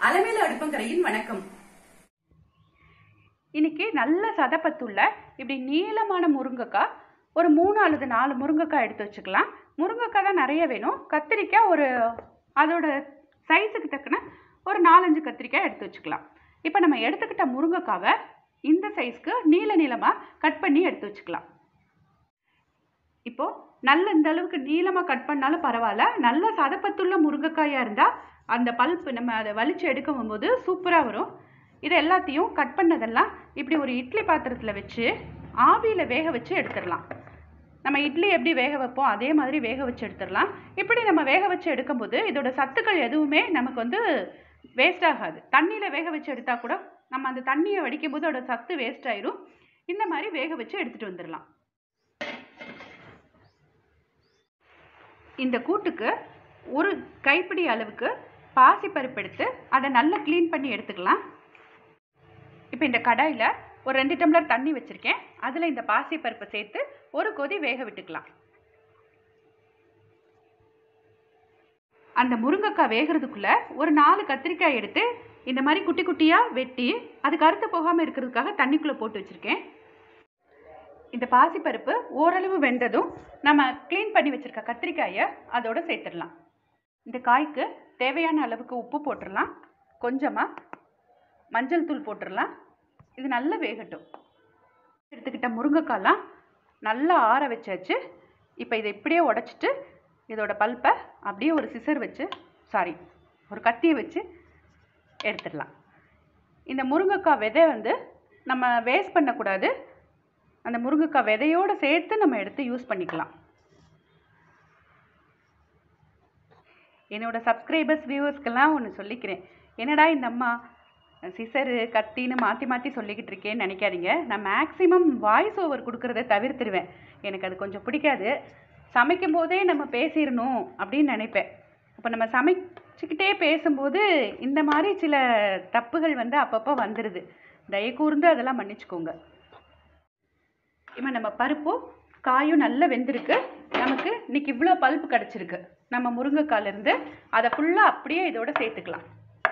அலமேல அடுப்பங்கரையின் வணக்கம் இன்னைக்கு நல்ல சதப்பத்துள்ள இப்படி நீளமான முருங்கைக்காய் ஒரு மூணு அல்லது நாலு முருங்கைக்காய் எடுத்து வச்சுக்கலாம் முருங்கைக்காய் தான் நிறைய வேணும் கத்திரிக்காய் ஒரு அதோட சைஸுக்கு தக்கன ஒரு நாலஞ்சு கத்திரிக்காய் எடுத்து வச்சுக்கலாம் இப்போ நம்ம எடுத்துக்கிட்ட முருங்கைக்காவை இந்த சைஸ்க்கு நீள நீளமாக கட் பண்ணி எடுத்து வச்சுக்கலாம் இப்போ நல்ல இந்த அளவுக்கு நீளமாக கட் பண்ணாலும் பரவாயில்ல நல்ல சதப்பத்துள்ள முருங்கைக்காயாக இருந்தால் அந்த பல்ப்பு நம்ம அதை வலிச்சு எடுக்கும் போது சூப்பராக வரும் இது எல்லாத்தையும் கட் பண்ணதெல்லாம் இப்படி ஒரு இட்லி பாத்திரத்தில் வச்சு ஆவியில் வேக வச்சு எடுத்துடலாம் நம்ம இட்லி எப்படி வேக வைப்போம் அதே மாதிரி வேக வச்சு எடுத்துடலாம் இப்படி நம்ம வேக வச்சு எடுக்கும்போது இதோட சத்துக்கள் எதுவுமே நமக்கு வந்து வேஸ்ட் ஆகாது தண்ணியில் வேக வச்சு எடுத்தால் கூட நம்ம அந்த தண்ணியை வடிக்கும் போது அதோட சத்து வேஸ்ட் ஆயிரும் இந்த மாதிரி வேக வச்சு எடுத்துகிட்டு வந்துடலாம் இந்த கூட்டுக்கு ஒரு கைப்பிடி அளவுக்கு பாசிப்பருப்பு எடுத்து அதை நல்லா க்ளீன் பண்ணி எடுத்துக்கலாம் இப்போ இந்த கடாயில் ஒரு ரெண்டு டம்ளர் தண்ணி வச்சுருக்கேன் அதில் இந்த பாசிப்பருப்பை சேர்த்து ஒரு கொதி வேக விட்டுக்கலாம் அந்த முருங்கைக்காய் வேகிறதுக்குள்ளே ஒரு நாலு கத்திரிக்காய் எடுத்து இந்த மாதிரி குட்டி குட்டியாக வெட்டி அது கருத்து போகாமல் இருக்கிறதுக்காக தண்ணிக்குள்ளே போட்டு வச்சுருக்கேன் இந்த பாசிப்பருப்பு ஓரளவு வெந்ததும் நம்ம க்ளீன் பண்ணி வச்சுருக்க கத்திரிக்காயை அதோட சேர்த்துடலாம் இந்த காய்க்கு தேவையான அளவுக்கு உப்பு போட்டுடலாம் கொஞ்சமாக மஞ்சள் தூள் போட்டுடலாம் இது நல்லா வேகட்டும் எடுத்துக்கிட்ட முருங்கைக்காய்லாம் நல்லா ஆற வச்சாச்சு இப்போ இதை இப்படியே உடச்சிட்டு இதோட பல்ப்பை அப்படியே ஒரு சிசர் வச்சு சாரி ஒரு கத்தியை வச்சு எடுத்துடலாம் இந்த முருங்கைக்காய் விதை வந்து நம்ம வேஸ்ட் பண்ணக்கூடாது அந்த முருங்கைக்காய் விதையோடு சேர்த்து நம்ம எடுத்து யூஸ் பண்ணிக்கலாம் என்னோட சப்ஸ்கிரைபர்ஸ் வியூவர்ஸ்க்கெல்லாம் ஒன்று சொல்லிக்கிறேன் என்னடா இந்த அம்மா சிசரு கத்தின்னு மாற்றி மாற்றி சொல்லிக்கிட்டு இருக்கேன்னு நினைக்காதீங்க நான் மேக்ஸிமம் வாய்ஸ் ஓவர் கொடுக்குறத தவிர்த்துருவேன் எனக்கு அது கொஞ்சம் பிடிக்காது சமைக்கும் போதே நம்ம பேசிடணும் அப்படின்னு நினைப்பேன் அப்போ நம்ம சமைச்சிக்கிட்டே பேசும்போது இந்த மாதிரி சில தப்புகள் வந்து அப்பப்போ வந்துடுது தயவு கூர்ந்து அதெல்லாம் மன்னிச்சுக்கோங்க இப்போ நம்ம பருப்பும் காயும் நல்லா வெந்திருக்கு நமக்கு இன்னைக்கு இவ்வளோ பல்ப்பு கிடச்சிருக்கு நம்ம முருங்கைக்காயிலிருந்து அதை ஃபுல்லாக அப்படியே இதோட சேர்த்துக்கலாம்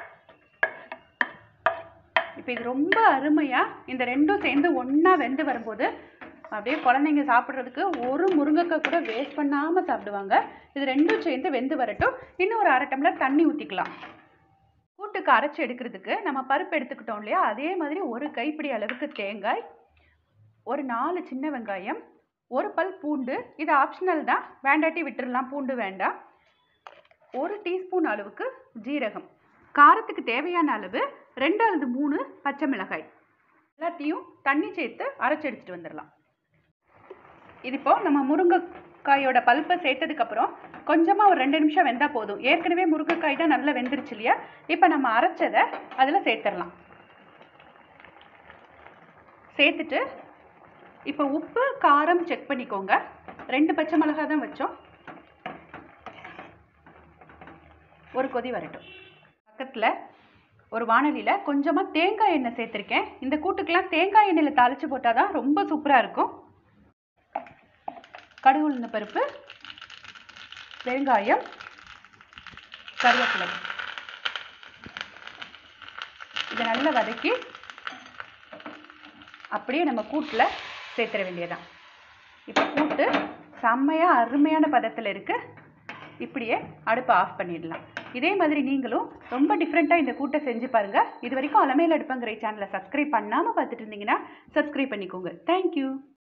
இப்போ இது ரொம்ப அருமையாக இந்த ரெண்டும் சேர்ந்து ஒன்றா வெந்து வரும்போது அப்படியே குழந்தைங்க சாப்பிட்றதுக்கு ஒரு முருங்கைக்காய் கூட வேஸ்ட் பண்ணாமல் சாப்பிடுவாங்க இது ரெண்டும் சேர்ந்து வெந்து வரட்டும் இன்னும் ஒரு அரை டம்ளர் தண்ணி ஊற்றிக்கலாம் கூட்டுக்கு அரைச்சி எடுக்கிறதுக்கு நம்ம பருப்பு எடுத்துக்கிட்டோம் இல்லையா அதே மாதிரி ஒரு கைப்பிடி அளவுக்கு தேங்காய் ஒரு நாலு சின்ன வெங்காயம் ஒரு பல் பூண்டு இது ஆப்ஷனல் தான் வேண்டாட்டி விட்டுறலாம் பூண்டு வேண்டாம் ஒரு டீஸ்பூன் அளவுக்கு ஜீரகம் காரத்துக்கு தேவையான அளவு ரெண்டு அல்லது மூணு பச்சை மிளகாய் எல்லாத்தையும் தண்ணி சேர்த்து அரைச்சி எடுத்துகிட்டு வந்துடலாம் இது இப்போ நம்ம முருங்கைக்காயோட பல்ப்பை சேர்த்ததுக்கப்புறம் கொஞ்சமாக ஒரு ரெண்டு நிமிஷம் வெந்தால் போதும் ஏற்கனவே முருங்கைக்காய் தான் நல்லா வெந்துருச்சு இல்லையா இப்போ நம்ம அரைச்சதை அதில் சேர்த்துடலாம் சேர்த்துட்டு இப்போ உப்பு காரம் செக் பண்ணிக்கோங்க ரெண்டு பச்சை மிளகா தான் வச்சோம் ஒரு கொதி வரட்டும் பக்கத்தில் ஒரு வானலியில் கொஞ்சமாக தேங்காய் எண்ணெய் சேர்த்துருக்கேன் இந்த கூட்டுக்கெல்லாம் தேங்காய் எண்ணெயில் தாளித்து போட்டால் தான் ரொம்ப சூப்பராக இருக்கும் கடுகு உளுந்த பருப்பு வெங்காயம் கருவேப்பிலை இதை நல்லா வதக்கி அப்படியே நம்ம கூட்டில் சேர்த்துற வேண்டியதான் இப்போ கூட்டு செம்மையாக அருமையான பதத்தில் இருக்குது இப்படியே அடுப்பை ஆஃப் பண்ணிடலாம் இதே மாதிரி நீங்களும் ரொம்ப டிஃப்ரெண்ட்டாக இந்த கூட்டை செஞ்சு பாருங்கள் இது வரைக்கும் அலமையில் அடுப்பங்கிற சேனலை சப்ஸ்கிரைப் பண்ணாமல் பார்த்துட்டு இருந்தீங்கன்னா சப்ஸ்கிரைப் பண்ணிக்கோங்க தேங்க்யூ